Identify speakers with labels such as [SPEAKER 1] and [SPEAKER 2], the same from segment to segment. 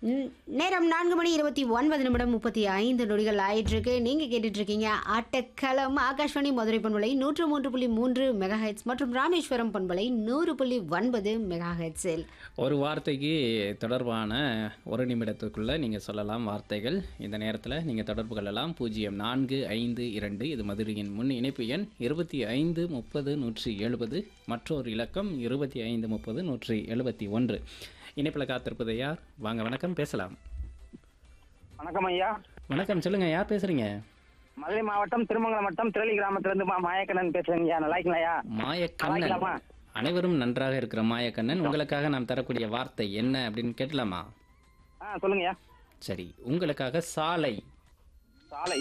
[SPEAKER 1] ம், நேரம் நான்கு மணி இருபத்தி ஒன்பது நிமிடம் முப்பத்தி ஐந்து நொடிகள் ஆயிட்டிருக்கு நீங்க கேட்டுட்டு இருக்கீங்க ஆட்டக்களம் ஆகாஷ்வாணி மதுரை பண்பலை நூற்று மூன்று புள்ளி மூன்று மெகா ஹெட்ஸ் மற்றும் ராமேஸ்வரம் பண்பலை நூறு புள்ளி ஒன்பது மெகா ஹெட்ஸில்
[SPEAKER 2] ஒரு வார்த்தைக்கு தொடர்பான ஒரு நிமிடத்துக்குள்ளே நீங்கள் சொல்லலாம் வார்த்தைகள் இந்த நேரத்தில் நீங்கள் தொடர்பு கொள்ளலாம் பூஜ்ஜியம் நான்கு ஐந்து இரண்டு இது மதுரையின் முன் இணைப்பு எண் இருபத்தி ஐந்து முப்பது நூற்றி எழுபது மற்றொரு இலக்கம் இருபத்தி ஐந்து முப்பது நூற்றி எழுபத்தி ஒன்று இணைப்பில் காத்திருப்பது யார் வாங்க வணக்கம் பேசலாம்
[SPEAKER 3] வணக்கம் ஐயா
[SPEAKER 2] வணக்கம் சொல்லுங்கள் யார் பேசுகிறீங்க
[SPEAKER 3] மதுரை மாவட்டம் திருமங்கலம் வட்டம் திரளி கிராமத்துல இருந்து மா- மாயக்கண்ணன் பேசுறேங்க ஐயா நல்லா இருக்கீங்களா
[SPEAKER 2] மாயக்கண்ணன்
[SPEAKER 3] கலாய்க்கலாமா?
[SPEAKER 2] அனைவரும் நன்றாக இருக்கிற மாயக்கண்ணன் உங்களுக்காக நாம் தரக்கூடிய வார்த்தை என்ன அப்படின்னு கேட்கலாமா
[SPEAKER 3] ஆ சொல்லுங்கய்யா
[SPEAKER 2] சரி உங்களுக்காக சாலை
[SPEAKER 3] சாலை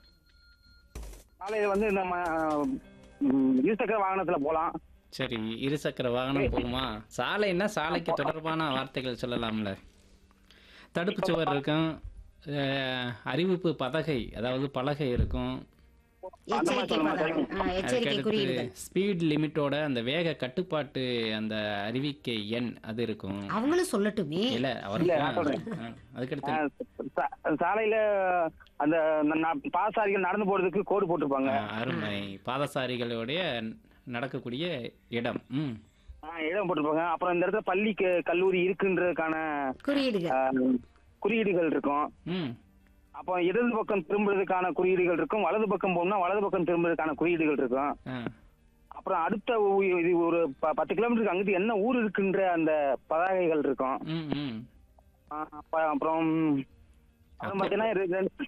[SPEAKER 3] சாலையில வந்து நம்ம ம், இருசக்கர வாகனத்துல போலாம்
[SPEAKER 2] சரி இருசக்கர வாகனம் போகுமா சாலைன்னா சாலைக்கு தொடர்பான வார்த்தைகள் சொல்லலாம்ல தடுப்பு சுவர் இருக்கும் அஹ், அறிவிப்பு பதகை அதாவது பலகை இருக்கும்
[SPEAKER 1] எச்சரிக்கை பதாகை ஆ, எச்சரிக்கை குறியீடுகள்
[SPEAKER 2] ஸ்பீட் லிமிட்டோட அந்த வேக கட்டுப்பாட்டு அந்த அறிவிக்கை எண் அது இருக்கும்
[SPEAKER 1] அவங்களும் சொல்லட்டுமே
[SPEAKER 2] இல்ல
[SPEAKER 3] இல்ல, நான்
[SPEAKER 2] அவருக்கு
[SPEAKER 3] சொல்றேன்.
[SPEAKER 2] ஆ, அதுக்கடுத்து
[SPEAKER 3] ஆ, சா- சாலையில அந்த ந- ந- பாசாரிகள் நடந்து போறதுக்கு கோடு போட்டிருப்பாங்க
[SPEAKER 2] ஆ, அருமை பாதசாரிகளுடைய நடக்கக்கூடிய இடம் ம்
[SPEAKER 3] ஆ, இடம் போட்டிருப்பாங்க அப்புறம் இந்த இடத்துல பள்ளி க- கல்லூரி இருக்குன்றதுக்கான
[SPEAKER 1] குறியீடுகள்
[SPEAKER 3] ஆ, குறியீடுகள் இருக்கும்
[SPEAKER 2] ம்
[SPEAKER 3] அப்போ இடது பக்கம் திரும்புறதுக்கான குறியீடுகள் இருக்கும் வலது பக்கம் போகணும்னா வலது பக்கம் திரும்புறதுக்கான குறியீடுகள் இருக்கும்
[SPEAKER 2] ஆ
[SPEAKER 3] அப்புறம் அடுத்த ஊ- இது ஒரு ப- பத்து கிலோமீட்டருக்கு அங்கிட்டு என்ன ஊர் இருக்குன்ற அந்த பதாகைகள் இருக்கும்
[SPEAKER 2] ம் ம்
[SPEAKER 3] ஆ, அப்ப- அப்புறம் அப்புறம் பாத்தீங்கன்னா ரெ- ரெண்டு-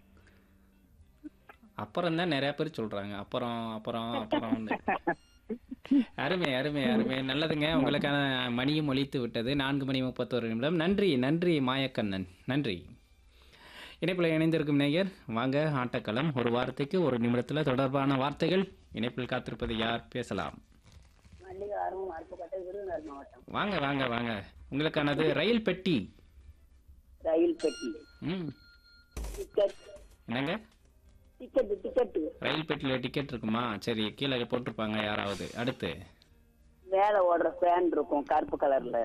[SPEAKER 2] அப்புறம் தான் நிறைய பேர் சொல்றாங்க அப்புறம் அப்புறம் அப்புறம் அருமை அருமை அருமை நல்லதுங்க உங்களுக்கான மணியும் ஒலித்து விட்டது நான்கு மணி முப்பத்தோரு நிமிடம் நன்றி நன்றி மாயக்கண்ணன் நன்றி இணைப்பில் இணைந்திருக்கும் நேயர் வாங்க ஆட்டக்களம் ஒரு வார்த்தைக்கு ஒரு நிமிடத்தில் தொடர்பான வார்த்தைகள் இணைப்பில் காத்திருப்பது யார் பேசலாம்
[SPEAKER 4] மல்லிகாரம் அருப்புக்கோட்டை விருதுநகர் மாவட்டம்
[SPEAKER 2] வாங்க வாங்க வாங்க உங்களுக்கானது ரயில் பெட்டி
[SPEAKER 4] ரயில் பெட்டி
[SPEAKER 2] ம்
[SPEAKER 4] டிக்கெட்
[SPEAKER 2] என்னங்க
[SPEAKER 4] டிக்கெட்டு டிக்கெட்டு
[SPEAKER 2] ரயில் பெட்டியில் டிக்கெட் இருக்குமா சரி கீழே போட்டிருப்பாங்க யாராவது அடுத்து
[SPEAKER 4] மேலே ஓடுற ஃபேன் இருக்கும் கருப்பு கலர்ல